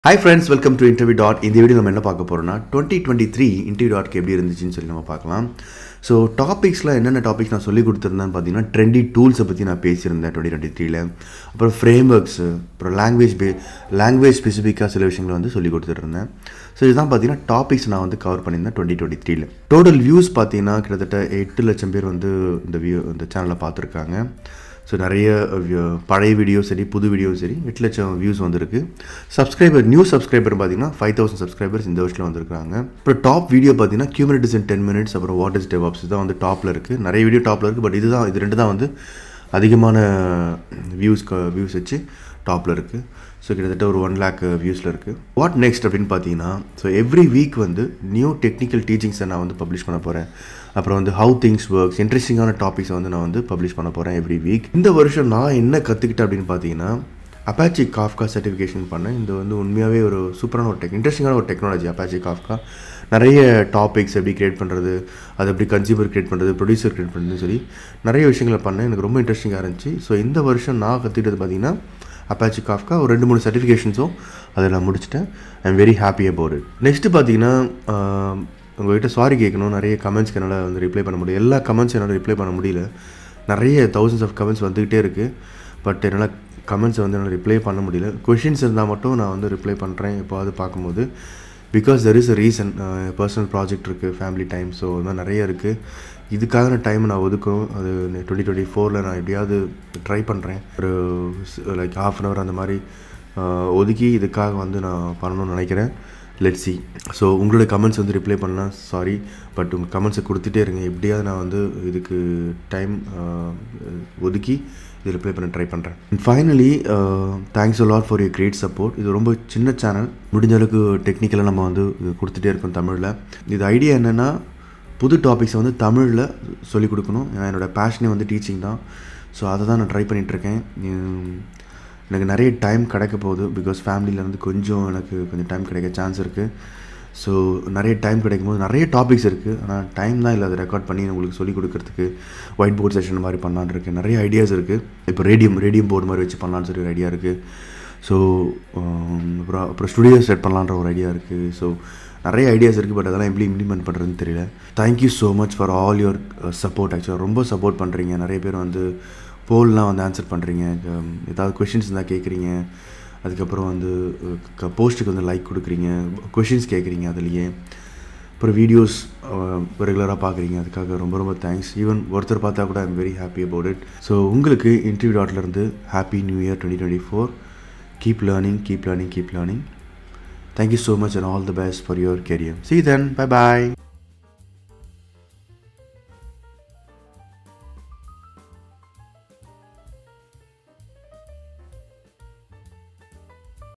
hi friends welcome to interview dot இந்த video நம்ம என்ன பார்க்க போகிறோம்னா டுவெண்ட்டி டுவெண்ட்டி த்ரீ இன்டர்வியூ டாட்க்கு எப்படி இருந்துச்சுன்னு சொல்லி நம்ம பார்க்கலாம் ஸோ டாபிக்ஸில் என்னென்ன டாபிக்ஸ் நான் சொல்லி கொடுத்துருந்தேன்னு பார்த்தீங்கன்னா ட்ரெண்டி டூல்ஸை பற்றி நான் பேசியிருந்தேன் டுவெண்ட்டி டுவெண்ட்டி த்ரீல அப்புறம் ஃப்ரேம் ஒர்க்ஸு அப்புறம் லாங்குவேஜ் பே லாங்குவேஜ் ஸ்பெசிஃபிக்காக சில விஷயங்களை வந்து சொல்லி கொடுத்துட்ருந்தேன் ஸோ இதுதான் பார்த்தீங்கன்னா டாபிக்ஸ் நான் வந்து கவர் பண்ணியிருந்தேன் டுவெண்ட்டி டுவெண்ட்டி த்ரீல டோட்டல் வியூஸ் பார்த்தீங்கன்னா கிட்டத்தட்ட எட்டு லட்சம் பேர் வந்து இந்த வியூ இந்த சேனலில் பார்த்துருக்காங்க ஸோ நிறைய view- பழைய வீடியோ சரி புது வீடியோ சரி எட்டு லட்சம் வியூஸ் வந்திருக்கு சப்ஸ்கிரைபர் நியூ சப்ஸ்கிரைபர் பார்த்தீங்கன்னா ஃபைவ் தௌசண்ட் சப்ஸ்கிரைபர்ஸ் இந்த வருஷத்தில் வந்திருக்காங்க அப்புறம் டாப் வீடியோ பார்த்தீங்கன்னா கியூமினிட்டிஸ் இன் டென் மினிட்ஸ் அப்புறம் வாட் இஸ் டெவாப்ஸ் தான் வந்து டாப்பில் இருக்குது நிறைய வீடியோ டாப்பில் இருக்குது பட் இதுதான் இது ரெண்டு தான் வந்து அதிகமான வியூஸ் வியூஸ் வச்சு டாப்பில் இருக்குது ஸோ கிட்டத்தட்ட ஒரு ஒன் லேக் வியூஸில் இருக்குது வாட் நெக்ஸ்ட் அப்படின்னு பார்த்தீங்கன்னா ஸோ எவ்ரி வீக் வந்து நியூ டெக்னிக்கல் டீச்சிங்ஸை நான் வந்து பப்ளிஷ் பண்ண போகிறேன் அப்புறம் வந்து ஹவு திங்ஸ் ஒர்க்ஸ் இன்ட்ரெஸ்டிங்கான டாபிக்ஸை வந்து நான் வந்து பப்ளிஷ் பண்ண போகிறேன் எவ்ரி வீக் இந்த வருஷம் நான் என்ன கற்றுக்கிட்டேன் அப்படின்னு பார்த்தீங்கன்னா அப்பாச்சி காஃப்கா சர்டிஃபிகேஷன் பண்ணேன் இது வந்து உண்மையாகவே ஒரு சூப்பரான ஒரு டெக் இன்ட்ரெஸ்டிங்கான ஒரு டெக்னாலஜி அப்பாச்சி காஃப்கா நிறைய டாபிக்ஸ் எப்படி கிரியேட் பண்ணுறது அது எப்படி கன்சியூமர் கிரியேட் பண்ணுறது ப்ரொடியூசர் கிரியேட் பண்ணுறதுன்னு சொல்லி நிறைய விஷயங்களை பண்ணேன் எனக்கு ரொம்ப இன்ட்ரெஸ்டிங்காக இருந்துச்சு ஸோ இந்த வருஷம் நான் கற்றுக்கிட்டது பார்த்தீங்கன்னா அப்பாச்சி காஃப்கா ஒரு ரெண்டு மூணு சர்டிஃபிகேஷன்ஸும் அதை நான் முடிச்சிட்டேன் I am very happy about it next பார்த்தீங்கன்னா உங்கள்கிட்ட சாரி கேட்கணும் நிறைய கமெண்ட்ஸ்க்கு என்னால் வந்து ரிப்ளை பண்ண முடியல எல்லா கமெண்ட்ஸ் என்னால் ரிப்ளை பண்ண முடியல நிறைய தௌசண்ட்ஸ் ஆஃப் கமெண்ட்ஸ் வந்துக்கிட்டே இருக்குது பட் என்னால் கமெண்ட்ஸை வந்து என்னால் ரிப்ளை பண்ண முடியல கொஷின்ஸ் இருந்தால் மட்டும் நான் வந்து ரிப்ளை பண்ணுறேன் எப்போது பார்க்கும்போது because there is a reason personal project இருக்குது ஃபேமிலி டைம் ஸோ இது மாதிரி நிறைய இருக்குது இதுக்காக டைம் நான் ஒதுக்கணும் அது டுவெண்ட்டி டுவெண்ட்டி ஃபோரில் நான் எப்படியாவது ட்ரை பண்ணுறேன் ஒரு லைக் ஹாஃப் அன் ஹவர் அந்த மாதிரி அஹ், ஒதுக்கி இதுக்காக வந்து நான் பண்ணணும்னு நினைக்கிறேன் லெட் சி ஸோ உங்களோட கமெண்ட்ஸ் வந்து ரிப்ளை பண்ணலாம் சாரி பட் உங்கள் கமெண்ட்ஸை கொடுத்துட்டே இருங்க எப்படியாவது நான் வந்து இதுக்கு டைம் ஒதுக்கி இது ரிப்ளை பண்ண ட்ரை பண்ணுறேன் finally thanks lot for your great support இது ரொம்ப சின்ன சேனல் முடிஞ்ச அளவுக்கு டெக்னிக்கலாக நம்ம வந்து இது கொடுத்துட்டே இருக்கோம் தமிழில் இது ஐடியா என்னென்னா புது டாபிக்ஸை வந்து தமிழில் சொல்லிக் கொடுக்கணும் ஏன்னா என்னோடய பேஷனே வந்து டீச்சிங் தான் ஸோ அதை தான் நான் ட்ரை பண்ணிகிட்ருக்கேன் எனக்கு நிறைய டைம் கிடைக்க போகுது பிகாஸ் ஃபேமிலியிலேருந்து கொஞ்சம் எனக்கு கொஞ்சம் டைம் கிடைக்க சான்ஸ் இருக்குது ஸோ நிறைய டைம் கிடைக்கும் போது நிறைய டாபிக்ஸ் இருக்குது ஆனால் டைம் தான் இல்லை அதை ரெக்கார்ட் பண்ணி உங்களுக்கு சொல்லிக் கொடுக்கறதுக்கு ஒயிட் போர்ட் செஷன் மாதிரி பண்ணலான்னு இருக்குது நிறைய ஐடியாஸ் இருக்குது இப்போ ரேடியம் ரேடியம் போர்டு மாதிரி வச்சு பண்ணலான்னு சொல்லி ஒரு ஐடியா இருக்குது ஸோ அப்புறம் அப்புறம் ஸ்டுடியோ செட் பண்ணலான்ற ஒரு ஐடியா இருக்குது ஸோ நிறைய ஐடியாஸ் இருக்குது பட் அதெல்லாம் எப்படி இம்ப்ளிமெண்ட் பண்ணுறதுன்னு தெரியல thank you so much for all your support ஆக்சுவலாக ரொம்ப சப்போர்ட் பண்ணுறீங்க நிறைய பேர் வந்து போல்லாம் வந்து ஆன்சர் பண்ணுறீங்க ஏதாவது கொஷின்ஸ் இருந்தால் கேட்குறீங்க அதுக்கப்புறம் வந்து போஸ்ட்டுக்கு வந்து லைக் கொடுக்குறீங்க கொஷின்ஸ் கேட்குறீங்க அதுலேயே அப்புறம் வீடியோஸ் ரெகுலராக பார்க்குறீங்க அதுக்காக ரொம்ப ரொம்ப தேங்க்ஸ் ஈவன் ஒருத்தர் பார்த்தா கூட I'm very happy about it so உங்களுக்கு இன்டர்வியூ டாட்லேருந்து happy new year twenty twenty four keep learning keep learning keep learning thank you so much and all the best for your career see then bye bye